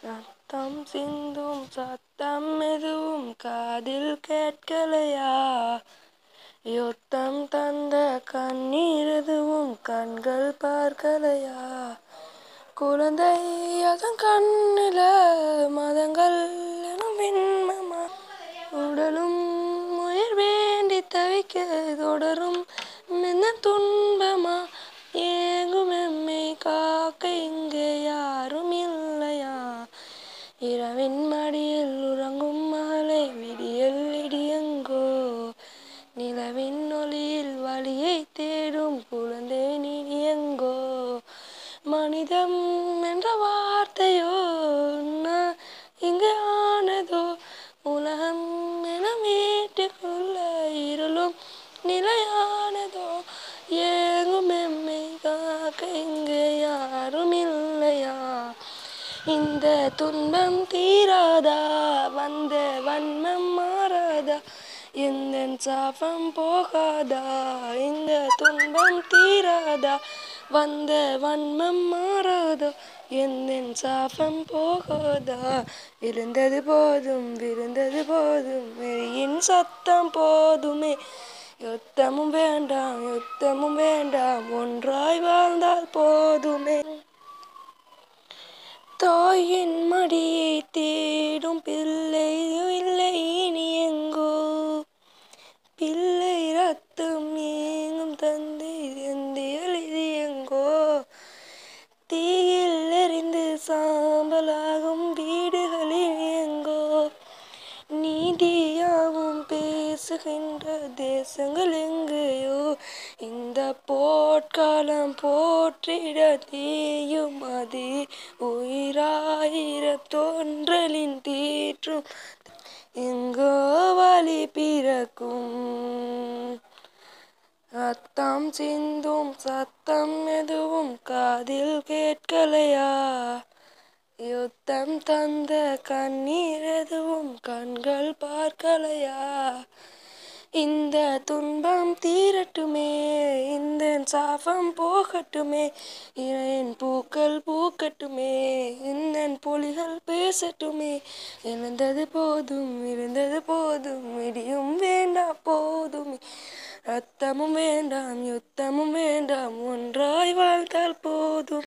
ரத்தம் சிந்தும் சத்தம் எதுவும் காதில் கேட்கலையா யுத்தம் தந்த கண்ணீர் எதுவும் கண்கள் பார்க்கலையா குழந்தை அதன் கண்ணில மதங்கள் எனும் விண்மமா உடலும் உயிர் வேண்டி தவிக்க தொடரும் என்ன துன்பமா ஏங்கும் எம்மை காக்க இங்கே யாரும் இல்லையா இரவின் மடியில் உறங்கும் மகளை விடியல் இடியங்கோ நிலவின் ஒளியில் வழியை தேடும் குழந்தை நீடியங்கோ மனிதம் என்ற வார்த்தையோ நான் இங்கு ஆனதோ உலகம் என வீட்டுக்குள்ள இருளும் நிலையானதோ ஏங்கும் எம்மை காக்க இங்கே யாரும் இல்லையா இந்த துன்பம் தீராதா வந்த வன்மம் மாறாதா எந்த சாபம் போகாதா இந்த துன்பம் தீராதா வந்த வன்மம் மாறாதா எந்த சாபம் போகாதா இருந்தது போதும் விருந்தது போதும் வெறியின் சத்தம் போதுமே யுத்தமும் வேண்டாம் யுத்தமும் வேண்டாம் ஒன்றாய் வாழ்ந்தால் போதுமே தாயின் மடியை தேடும் பிள்ளை இல்லை இனி எங்கோ பிள்ளை ரத்தம் ஏங்கும் தந்தை எந்தியல் இது எங்கோ தீயில் எரிந்து சாம்பலாகும் வீடுகளில் எங்கோ நீதியாவும் பேசுகின்ற தேசங்கள் எங்கேயோ இந்த போட்காலம் போற்றிட தீயும் அது உயிராயிர தோன்றலின் தீற்றும் எங்கோ வழி பிறக்கும் ரத்தம் சிந்தும் சத்தம் எதுவும் காதில் கேட்கலையா யுத்தம் தந்த கண்ணீர் எதுவும் கண்கள் பார்க்கலையா இந்த துன்பம் தீரட்டுமே இந்த சாபம் போகட்டுமே என் பூக்கள் பூக்கட்டுமே இந்த பொலிகள் பேசட்டுமே இழந்தது போதும் இருந்தது போதும் இடியும் வேண்டாம் போதுமே ரத்தமும் வேண்டாம் யுத்தமும் வேண்டாம் ஒன்றாய் வாழ்ந்தால் போதும்